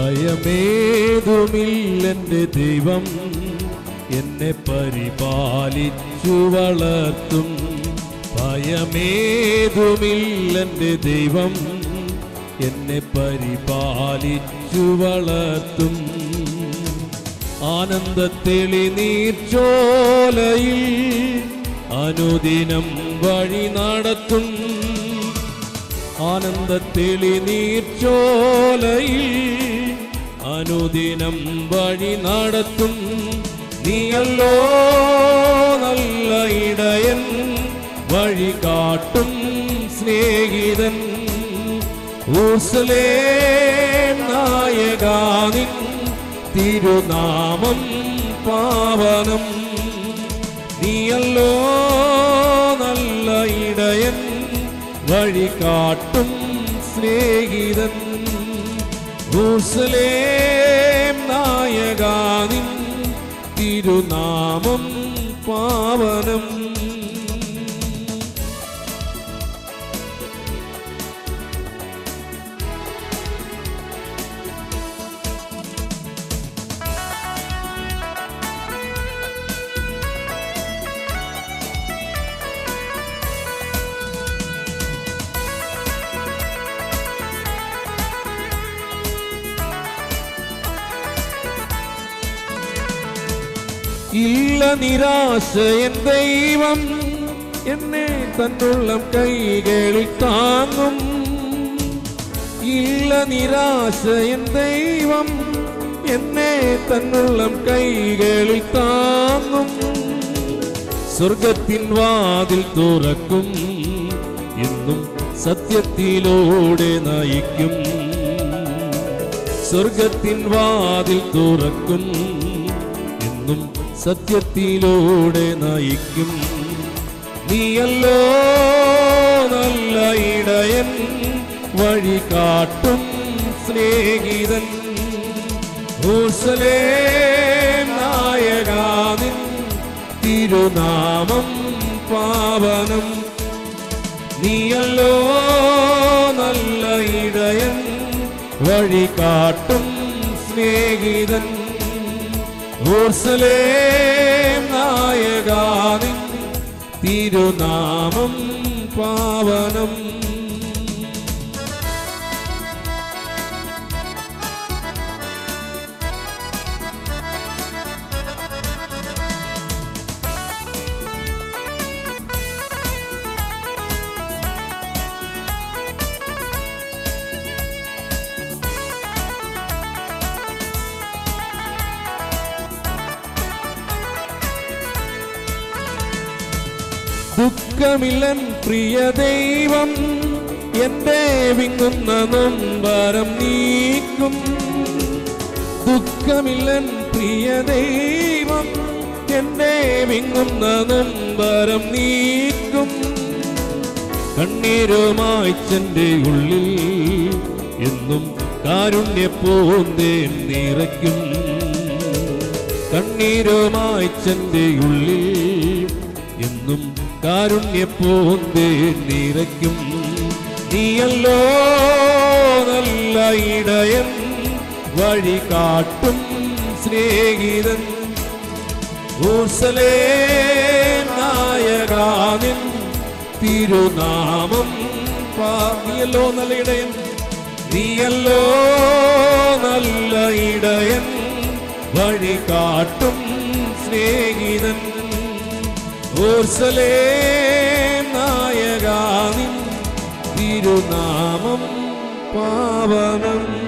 ഭയമേതുമില്ലെന്റെ ദൈവം എന്നെ പരിപാലിച്ചു വളർത്തും ഭയമേതുമില്ലെന്റെ ദൈവം എന്നെ പരിപാലിച്ചു വളർത്തും ആനന്ദത്തെളി നീർച്ചോലയിൽ അനുദിനം വഴി നടത്തും ആനന്ദത്തെളി നീർച്ചോലയിൽ അനുദിനം വഴി നടത്തും നീയല്ലോ നല്ല ഇടയൻ വഴി കാട്ടും സ്നേഹിതൻ ഊസലേ നായകാനിൻ തിരുനാമം പാവനം നീയല്ലോ നല്ല ഇടയൻ വഴി കാട്ടും സ്നേഹിതൻ ഊസലേം നായകാനിൻ തിരുനാമം പാവനം ഇല്ല നിരാശ എൻ ദൈവം എന്നെ തന്നുള്ളം കൈകളിൽ താങ്ങും ഇല്ല നിരാശ എൻ ദൈവം എന്നെ തന്നുള്ളം കൈകളിൽ താങ്ങും സ്വർഗത്തിൻ വാതിൽ തുറക്കും എന്നും സത്യത്തിലൂടെ നയിക്കും സ്വർഗത്തിൻ വാതിൽ തുറക്കും എന്നും സത്യത്തിലൂടെ നയിക്കും നീയല്ലോ നല്ല ഇടയൻ വഴി കാട്ടും സ്നേഹിതൻ ഊസലേ നായകാനിൻ തിരുനാമം പാവനം നീയല്ലോ നല്ല ഇടയൻ വഴി കാട്ടും സ്നേഹിതൻ ഓർസലേ നായകാനിൻ തിരുനാമം പാവനം ദുഃഖമില്ലൻ പ്രിയ ദൈവം എന്റെ വിങ്ങുന്ന നൊമ്പരം നീക്കും ദുഃഖമില്ലൻ പ്രിയ ദൈവം എന്റെ വിങ്ങുന്ന നൊമ്പരം നീക്കും കണ്ണീരുമായിച്ചെന്റെ ഉള്ളിൽ എന്നും കാരുണ്യപ്പോന്തേ നിറയ്ക്കും കണ്ണീരുമായിച്ചെന്റെ ഉള്ളിൽ എന്നും കാരുണ്യപ്പോന്തേ നിറയ്ക്കും നീയല്ലോ നല്ല ഇടയൻ വഴി കാട്ടും സ്നേഹിതൻ ഊസലേ നായകാനിൻ തിരുനാമം പാ- നീയല്ലോ നല്ല ഇടയൻ നീയല്ലോ നല്ല ഇടയൻ വഴി കാട്ടും സ്നേഹിതൻ ഓർസലേ നായകാനിൻ തിരുനാമം പാവനം